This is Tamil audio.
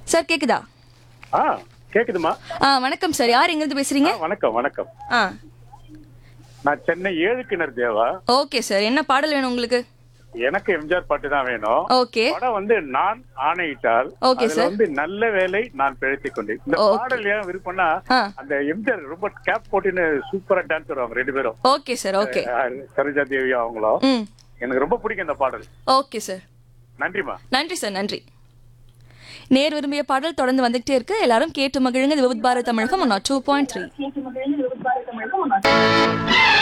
சார் கேக்குதா ஆ கேக்குதுமா ஆ வணக்கம் சார் யார் எங்கிருந்து பேசுறீங்க ஆ, வணக்கம் வணக்கம் ஆ நான் சென்னை ஏழு கிணறு தேவா ஓகே சார் என்ன பாடல் வேணும் உங்களுக்கு எனக்கு எம்ஜிஆர் பாட்டு தான் வேணும் ஓகே படம் வந்து நான் ஆணையிட்டால் Okay, அதுல sir. வந்து நல்ல வேலை நான் பிழைத்துக் கொண்டேன் இந்த Okay. பாடல் ஏன் விருப்பம்னா ஆ அந்த எம்ஜிஆர் ரொம்ப கேப் போட்டுன்னு சூப்பரா டான்ஸ் வருவாங்க ரெண்டு பேரும் ஓகே சார் ஓகே ஆ, சரோஜா தேவி அவங்களும் ம் எனக்கு ரொம்ப பிடிக்கும் இந்த பாடல் ஓகே சார் நன்றிமா நன்றி சார் நன்றி நேர் விரும்பிய பாடல் தொடர்ந்து வந்துகிட்டே இருக்கு எல்லாரும் கேட்டு மகிழுங்க இது Vividh Bharat Tamilagam two point three